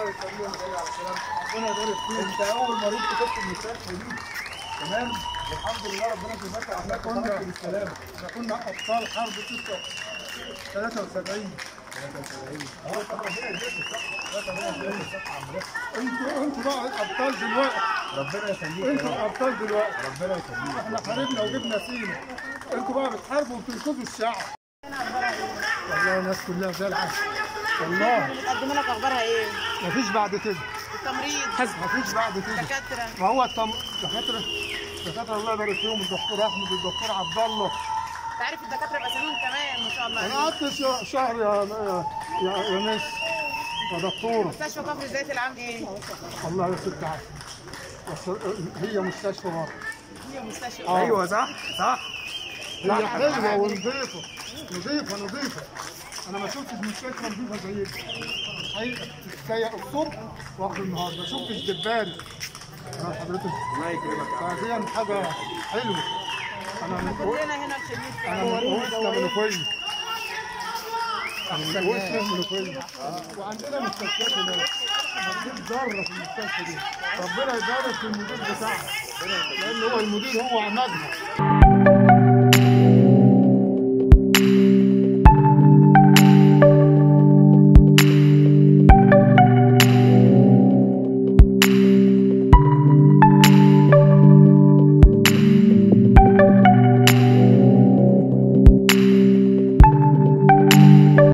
الله يسلمك على السلامة ربنا يبارك فيك انت اول مريض تخش المستشفى دي تمام والحمد لله ربنا يبارك احنا كنا بالسلامة احنا كنا ابطال حرب 73 انتوا انتوا بقى ابطال دلوقتي ربنا يخليك انتوا ابطال دلوقتي ربنا يخليك احنا حاربنا وجبنا سينا انتوا بقى بتحاربوا وبتنقذوا الشعب والله الناس كلها زي العسل والله بتقدم لك اخبارها ايه؟ مفيش بعد كده التمريض مفيش بعد كده دكاتره ما هو التم... دكاتره دكاتره الله يبارك فيهم الدكتور احمد الدكتور عبد الله انت عارف الدكاتره باساميهم كمان ما شاء الله انا عليهم. قعدت ش- شهر يا يا يا مس يا دكتوره مستشفى كفر الزيت العام ايه؟ الله يا ست عافيه بس هي مستشفى برضه هي مستشفى آه. ايوه صح صح هي حلوه ونظيفه نظيفه نظيفه انا ما شفتش مستشفى نظيفه زي دي حقيقه سيء الصبح واخر النهار ما شفتش دبان انا حضرتك الله يكرمك فدي حاجه حلوه انا من كلنا هنا الخليج انا من وسط منوفيه انا من وسط منوفيه وعندنا مستشفيات هناك مفيش ذره في المستشفى دي ربنا يبارك في المدير بتاعها لان هو المدير هو عمادنا